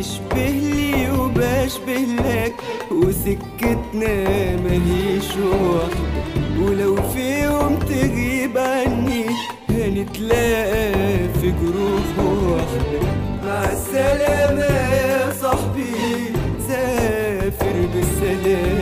تشبه لي وبشبه لك وسكتنا ماهيش واحدة ولو في يوم تغيب عني هنتلاقى في جروح واحدة مع السلامة يا صاحبي سافر بالسلام